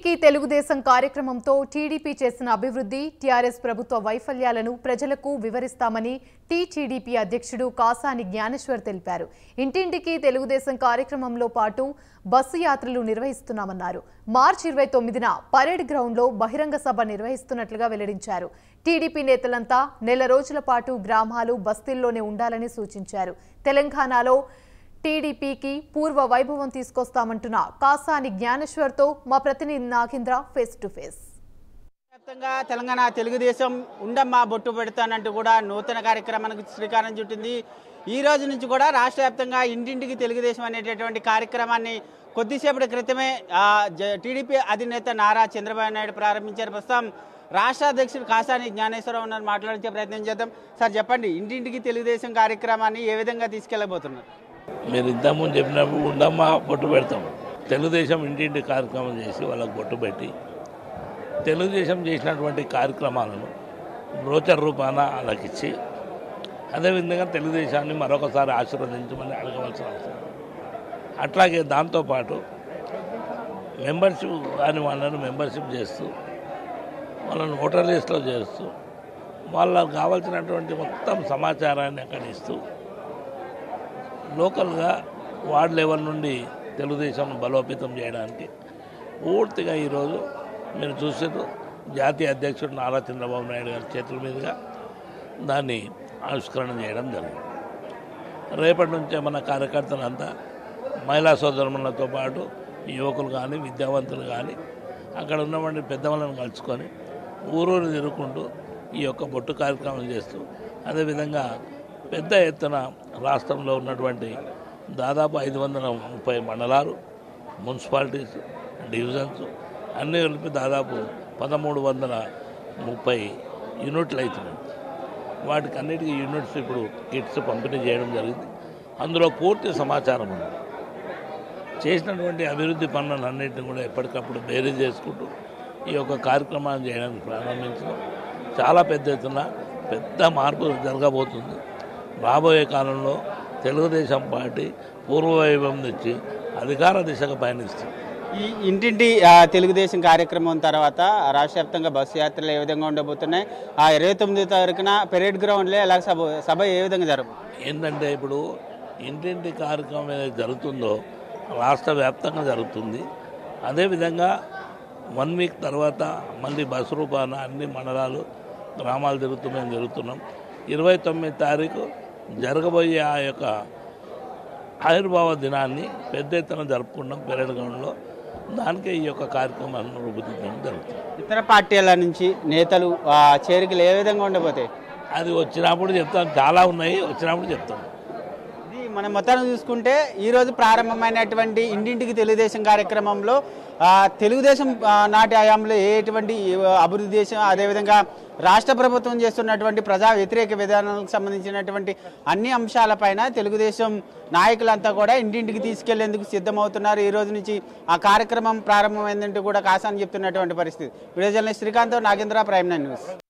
ఇంటింటికి తెలుగుదేశం కార్యక్రమంతో టీడీపీ చేసిన అభివృద్ధి టీఆర్ఎస్ ప్రభుత్వ వైఫల్యాలను ప్రజలకు వివరిస్తామని టీటీడీపీ అధ్యక్షుడు కాసాని జ్ఞానేశ్వర్ తెలిపారు ఇంటింటికి తెలుగుదేశం కార్యక్రమంలో పాటు బస్సు యాత్రలు నిర్వహిస్తున్నామన్నారు మార్చి ఇరవై తొమ్మిదిన పరేడ్ గ్రౌండ్లో బహిరంగ సభ నిర్వహిస్తున్నట్లుగా వెల్లడించారు టీడీపీ నేతలంతా నెల రోజుల పాటు గ్రామాలు బస్తీల్లోనే ఉండాలని సూచించారు తెలంగాణలో టీడీపీకి పూర్వ వైభవం తీసుకొస్తామంటున్న కాసాని జ్ఞానేశ్వర్తో మా ప్రతినిధి నాగేంద్ర ఫేస్ టు ఫేస్ వ్యాప్తంగా తెలంగాణ తెలుగుదేశం ఉండమ్మా బొట్టు పెడతానంటూ కూడా నూతన కార్యక్రమానికి శ్రీకారం చుట్టింది ఈ రోజు నుంచి కూడా రాష్ట్ర వ్యాప్తంగా ఇంటింటికి తెలుగుదేశం అనేటటువంటి కార్యక్రమాన్ని కొద్దిసేపటి క్రితమే ఆ, జ- టీడీపీ అధినేత నారా చంద్రబాబు నాయుడు ప్రారంభించారు ప్రస్తుతం రాష్ట్ర అధ్యక్షుడు కాసాని జ్ఞానేశ్వరరావు ఉన్నారు మాట్లాడించే ప్రయత్నం చేద్దాం సార్ చెప్పండి ఇంటింటికి తెలుగుదేశం కార్యక్రమాన్ని ఏ విధంగా తీసుకెళ్లబోతున్నారు మీరు ఇంతకుముందు చెప్పినప్పుడు ఉండమ్మా బొట్టు పెడతాం తెలుగుదేశం ఇంటింటి కార్యక్రమం చేసి వాళ్ళకు బొట్టు పెట్టి తెలుగుదేశం చేసినటువంటి కార్యక్రమాలను బ్రోచర్ రూపాన వాళ్ళకి ఇచ్చి అదేవిధంగా తెలుగుదేశాన్ని మరొకసారి ఆశీర్వదించమని అడగవలసిన అవసరం అట్లాగే దాంతోపాటు మెంబర్షిప్ కాని వాళ్ళని మెంబర్షిప్ చేస్తూ వాళ్ళని ఓటర్ లిస్ట్లో చేస్తూ వాళ్ళకు కావాల్సినటువంటి మొత్తం సమాచారాన్ని అక్కడ ఇస్తూ లోకల్గా వార్డ్ లెవెల్ నుండి తెలుగుదేశం బలోపేతం చేయడానికి పూర్తిగా ఈరోజు మీరు చూసారు జాతీయ అధ్యక్షుడు నారా చంద్రబాబు నాయుడు గారి చేతుల మీదుగా దాన్ని ఆవిష్కరణ చేయడం జరిగింది రేపటి నుంచే మన కార్యకర్తలంతా మహిళా సోదరులతో పాటు యువకులు కానీ విద్యావంతులు కానీ అక్కడ ఉన్నటువంటి పెద్దవాళ్ళని కలుసుకొని ఊరూరు తిరుగుకుంటూ ఈ యొక్క బొట్టు కార్యక్రమం చేస్తూ అదేవిధంగా పెద్ద ఎత్తున రాష్ట్రంలో ఉన్నటువంటి దాదాపు ఐదు వందల ముప్పై మండలాలు మున్సిపాలిటీస్ డివిజన్స్ అన్నీ కలిపి దాదాపు పదమూడు వందల ముప్పై యూనిట్లు అవుతున్నాయి వాటికి అన్నిటికీ యూనిట్స్ ఇప్పుడు కిట్స్ పంపిణీ చేయడం జరిగింది అందులో పూర్తి సమాచారం ఉంది చేసినటువంటి అభివృద్ధి పనులన్నింటినీ కూడా ఎప్పటికప్పుడు బేరీ చేసుకుంటూ ఈ యొక్క కార్యక్రమాన్ని చేయడానికి ప్రారంభించడం చాలా పెద్ద ఎత్తున పెద్ద మార్పు జరగబోతుంది రాబోయే కాలంలో తెలుగుదేశం పార్టీ పూర్వవైభవం తెచ్చి అధికార దిశగా పయనిస్తుంది ఈ ఇంటింటి ఆ, తెలుగుదేశం కార్యక్రమం తర్వాత రాష్ట్ర వ్యాప్తంగా బస్సు యాత్రలు ఏ విధంగా ఉండబోతున్నాయి ఆ ఇరవై తొమ్మిదో తారీఖున పెరేడ్ గ్రౌండ్లో ఎలా సభ సభ ఏ విధంగా జరగబోతుంది ఏంటంటే ఇప్పుడు ఇంటింటి కార్యక్రమం ఏదైతే జరుగుతుందో రాష్ట్ర వ్యాప్తంగా జరుగుతుంది అదేవిధంగా వన్ వీక్ తర్వాత మళ్ళీ బస్సు రూపాన అన్ని మండలాలు గ్రామాలు తిరుగుతూ మేము జరుగుతున్నాం ఇరవై తొమ్మిది తారీఖు జరగబోయే ఆ యొక్క ఆవిర్భావ దినాన్ని పెద్ద ఎత్తున జరుపుకున్నాం పెరేడ్ గ్రౌండ్లో దానికే ఈ యొక్క కార్యక్రమాలను రూపుదిద్దడం జరుగుతుంది ఇతర పార్టీల నుంచి నేతలు ఆ, చేరికలు ఏ విధంగా ఉండబోతాయి అది వచ్చినప్పుడు చెప్తాం చాలా ఉన్నాయి వచ్చినప్పుడు చెప్తాం ఇది మనం మొత్తాన్ని చూసుకుంటే ఈ రోజు ప్రారంభమైనటువంటి ఇంటింటికి తెలుగుదేశం కార్యక్రమంలో ఆ, తెలుగుదేశం ఆ, నాటి హయాంలో ఎటువంటి అభివృద్ధి దేశం అదేవిధంగా రాష్ట్ర ప్రభుత్వం చేస్తున్నటువంటి ప్రజా వ్యతిరేక విధానాలకు సంబంధించినటువంటి అన్ని అంశాలపైన తెలుగుదేశం నాయకులంతా కూడా ఇంటింటికి తీసుకెళ్లేందుకు సిద్ధమవుతున్నారు ఈ రోజు నుంచి ఆ కార్యక్రమం ప్రారంభమైందంటూ కూడా కాసాని చెప్తున్నటువంటి పరిస్థితి video journalist Srikanth Nagendra Prime Nine news